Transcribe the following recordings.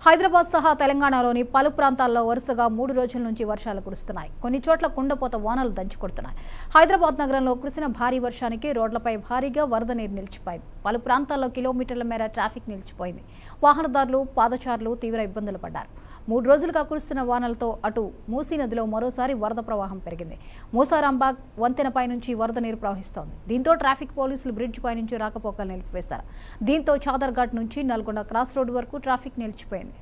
హైదరాబాద్ సహా తెలంగాణలోని పలు ప్రాంతాల్లో వరుసగా మూడు రోజుల నుంచి వర్షాలు కురుస్తున్నాయి కొన్ని చోట్ల కుండపోత వానలు దంచుకొడుతున్నాయి హైదరాబాద్ నగరంలో కురిసిన భారీ వర్షానికి రోడ్లపై భారీగా వరద నీరు నిలిచిపోయింది పలు ప్రాంతాల్లో కిలోమీటర్ల మేర ట్రాఫిక్ నిలిచిపోయింది వాహనదారులు పాదచారులు తీవ్ర ఇబ్బందులు పడ్డారు మూడు రోజులుగా కురుస్తున్న వానలతో అటు మూసీ నదిలో మరోసారి వరద ప్రవాహం పెరిగింది మూసారాంబాగ్ వంతెనపై నుంచి వరద నీరు ప్రవహిస్తోంది దీంతో ట్రాఫిక్ పోలీసులు బ్రిడ్జ్ పై నుంచి రాకపోకలు నిలిపివేశారు దీంతో చాదర్ఘాట్ నుంచి నల్గొండ క్రాస్ రోడ్డు వరకు ట్రాఫిక్ నిలిచిపోయింది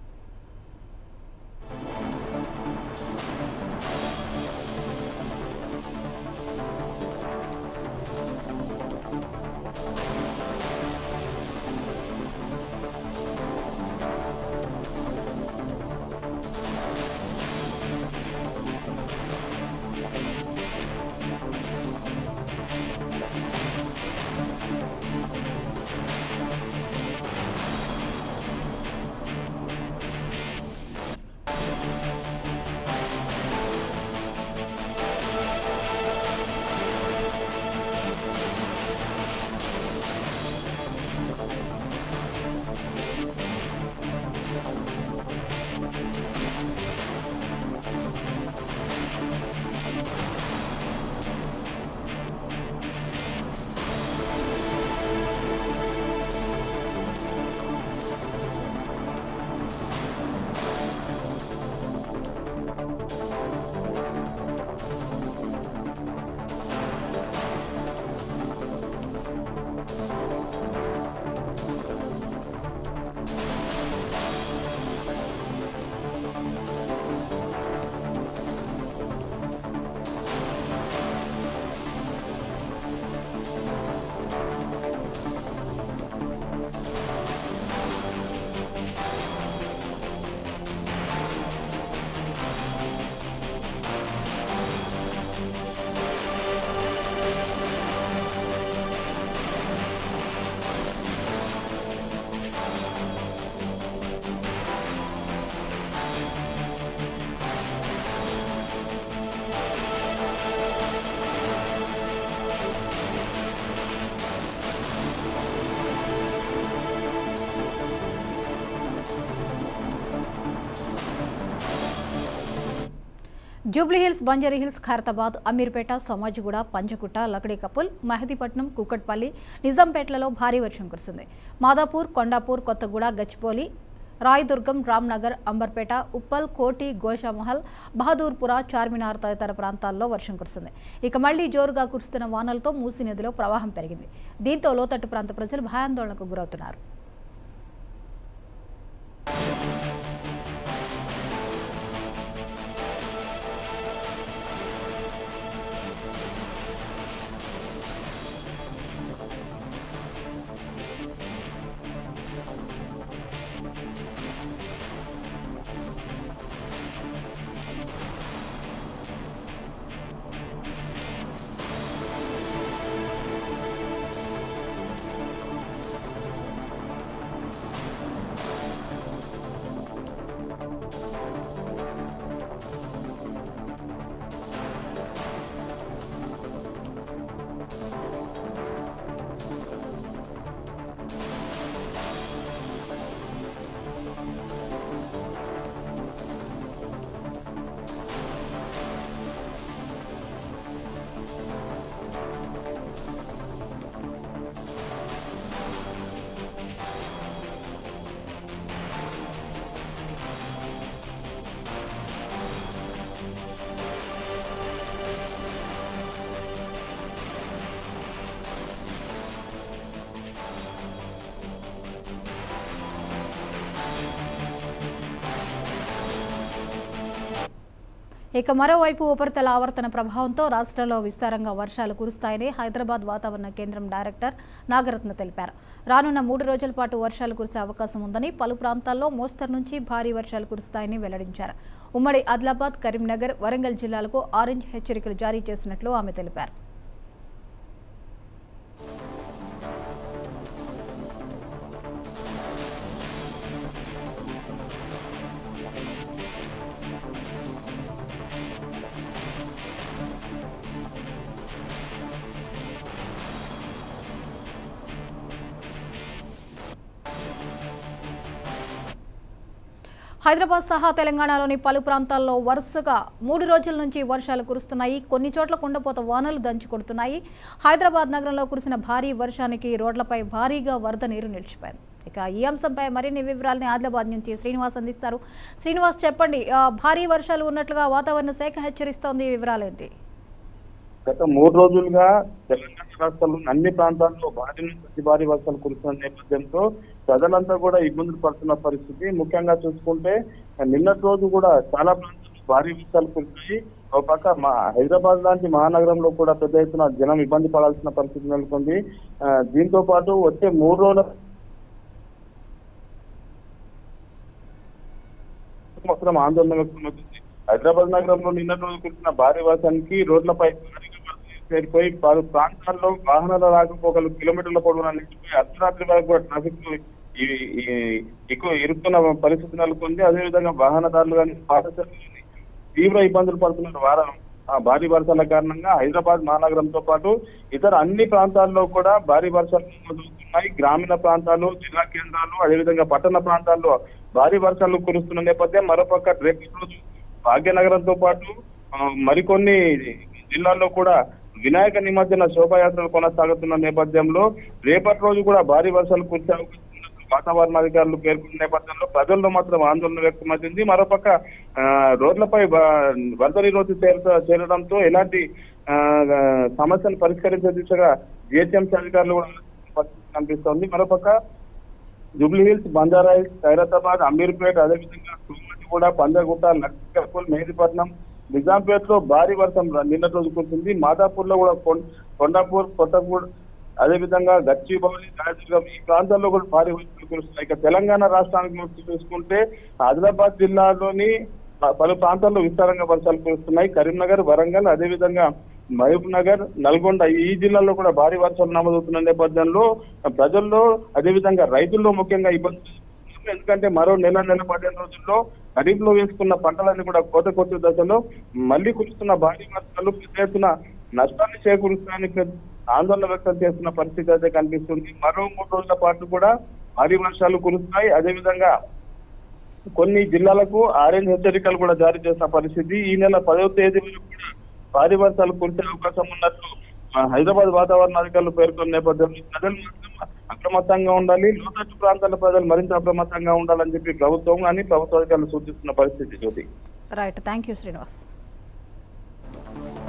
జూబ్లీహిల్స్ బంజారీహిల్స్ ఖైరతాబాద్ అమీర్పేట సోమాజిగూడ పంచకుట్ట లకడీకపుల్ మహదీపట్నం కుకట్పల్లి నిజాంపేటలలో భారీ వర్షం కురిసింది మాదాపూర్ కొండాపూర్ కొత్తగూడ గచ్చిపోలి రాయదుర్గం రామ్నగర్ అంబర్పేట ఉప్పల్ కోటి గోషామహల్ బహదూర్పుర చార్మినార్ తదితర ప్రాంతాల్లో వర్షం కురిసింది ఇక మళ్లీ జోరుగా కురుస్తున్న వానలతో మూసీ నదిలో ప్రవాహం పెరిగింది దీంతో లోతట్టు ప్రాంత ప్రజలు భయాందోళనకు గురవుతున్నారు ఇక మరోవైపు ఉపరితల ఆవర్తన ప్రభావంతో రాష్ట్రంలో విస్తారంగా వర్షాలు కురుస్తాయని హైదరాబాద్ వాతావరణ కేంద్రం డైరెక్టర్ నాగరత్న తెలిపారు రానున్న మూడు రోజుల పాటు వర్షాలు కురిసే అవకాశం ఉందని పలు ప్రాంతాల్లో మోస్తరు నుంచి భారీ వర్షాలు కురుస్తాయని వెల్లడించారు ఉమ్మడి ఆదిలాబాద్ కరీంనగర్ వరంగల్ జిల్లాలకు ఆరెంజ్ హెచ్చరికలు జారీ చేసినట్లు ఆమె తెలిపారు హైదరాబాద్ సహా తెలంగాణలోని పలు ప్రాంతాల్లో వరుసగా మూడు రోజుల నుంచి వర్షాలు కురుస్తున్నాయి కొన్ని చోట్ల కుండపోత వానలు దంచి కొడుతున్నాయి హైదరాబాద్ నగరంలో కురిసిన భారీ వర్షానికి రోడ్లపై భారీగా వరద నీరు నిలిచిపోయింది ఇక ఈ అంశంపై మరిన్ని వివరాలని ఆదిలాబాద్ నుంచి శ్రీనివాస్ అందిస్తారు శ్రీనివాస్ చెప్పండి ఆ, భారీ వర్షాలు ఉన్నట్లుగా వాతావరణ శాఖ హెచ్చరిస్తోంది వివరాలేంటి గత మూడు రోజులుగా తెలంగాణ రాష్ట్రంలో అన్ని ప్రాంతాల్లో భారీ నుంచి అతి భారీ వర్షాలు కురుస్తున్న నేపథ్యంతో ప్రజలంతా కూడా ఇబ్బందులు పడుతున్న పరిస్థితి ముఖ్యంగా చూసుకుంటే నిన్నటి రోజు కూడా చాలా ప్రాంతాల్లో భారీ వర్షాలు కురిశాయి ఒక పక్క మా హైదరాబాద్ లాంటి మహానగరంలో కూడా పెద్ద ఎత్తున జనం ఇబ్బంది పడాల్సిన పరిస్థితి నెలకొంది ఆ, దీంతో పాటు వచ్చే మూడు రోజుల మొత్తం ఆందోళన వ్యక్తమవుతుంది హైదరాబాద్ నగరంలో నిన్నటి రోజు కురిసిన భారీ వర్షానికి రోడ్లపై భారీగా వర్షం చేరిపోయి పలు ప్రాంతాల్లో వాహనాల రాకపోకలు కిలోమీటర్ల పొడవునా నిలిచిపోయి అర్ధరాత్రి వరకు కూడా ట్రాఫిక్ ఈ- ఈ- ఎక్కువ ఇరుక్కున్న పరిస్థితి నెలకొంది అదేవిధంగా వాహనదారులు కానీ పాఠశాలలు కానీ తీవ్ర ఇబ్బందులు పడుతున్న వారం ఆ భారీ వర్షాల కారణంగా హైదరాబాద్ మహానగరంతో పాటు ఇతర అన్ని ప్రాంతాల్లో కూడా భారీ వర్షాలు నమోదవుతున్నాయి గ్రామీణ ప్రాంతాలు జిల్లా కేంద్రాలు అదేవిధంగా పట్టణ ప్రాంతాల్లో భారీ వర్షాలు కురుస్తున్న నేపథ్యం మరోపక్క రేపటి రోజు భాగ్యనగరంతో పాటు ఆ, మరికొన్ని జిల్లాల్లో కూడా వినాయక నిమజ్జన శోభాయాత్రలు కొనసాగుతున్న నేపథ్యంలో రేపటి రోజు కూడా భారీ వర్షాలు కురిసే అవకాశం ఉన్నట్లు వాతావరణ అధికారులు పేర్కొన్న నేపథ్యంలో ప్రజల్లో మాత్రం ఆందోళన వ్యక్తమవుతుంది మరోపక్క ఆ, రోడ్లపై బ- వరద నీరు చేర చేరడంతో ఎలాంటి ఆ, సమస్యను పరిష్కరించే దిశగా జిహెచ్ఎంసీ అధికారులు కూడా పరిస్థితి కనిపిస్తోంది మరోపక్క జూబ్లీ హిల్స్ బంజారా హిల్స్ ఖైరతాబాద్ అమీర్పేట్ అదేవిధంగా కూడా పంజాగుట్ట లక్ష్మీపూర్ మెహదీపట్నం నిజాంపేట్ లో భారీ వర్షం ర- నిన్నటి రోజు కురిసింది మాదాపూర్ లో కూడా కొం- కొండాపూర్ కొత్తగూడ్ అదేవిధంగా గచ్చిబౌలి రాయదుర్గం ఈ ప్రాంతాల్లో కూడా భారీ వర్షాలు కురుస్తున్నాయి ఇక తెలంగాణ రాష్ట్రానికి వచ్చి చూసుకుంటే ఆదిలాబాద్ జిల్లాలోని ప- పలు ప్రాంతాల్లో విస్తారంగా వర్షాలు కురుస్తున్నాయి కరీంనగర్ వరంగల్ అదేవిధంగా మహబూబ్ నగర్ నల్గొండ ఈ జిల్లాల్లో కూడా భారీ వర్షాలు నమోదవుతున్న నేపథ్యంలో ప్రజల్లో అదేవిధంగా రైతుల్లో ముఖ్యంగా ఇబ్బందులు ఎదుర్కొంటున్నారు. ఎందుకంటే మరో నెల నెల పదిహేను రోజుల్లో ఖరీఫ్ లో వేసుకున్న పంటలన్నీ కూడా కోత కొట్టే దశలో మళ్ళీ కురుస్తున్న భారీ వర్షాలు పెద్ద ఎత్తున నష్టాన్ని చేకూరుస్తాయని పెద్ద ఆందోళన వ్యక్తం చేస్తున్న పరిస్థితి అయితే కనిపిస్తుంది మరో మూడు రోజుల పాటు కూడా భారీ వర్షాలు కురుస్తాయి అదేవిధంగా కొన్ని జిల్లాలకు ఆరెంజ్ హెచ్చరికలు కూడా జారీ చేసిన పరిస్థితి ఈ నెల పదవ తేదీ వరకు కూడా భారీ వర్షాలు కురిసే అవకాశం ఉన్నట్లు ఆ, హైదరాబాద్ వాతావరణ అధికారులు పేర్కొన్న నేపథ్యంలో ప్రజలు మాత్రం అప్రమత్తంగా ఉండాలి లోతట్టు ప్రాంతాల ప్రజలు మరింత అప్రమత్తంగా ఉండాలని చెప్పి ప్రభుత్వం కానీ ప్రభుత్వ అధికారులు సూచిస్తున్న పరిస్థితి Jyothi right thank you Srinivas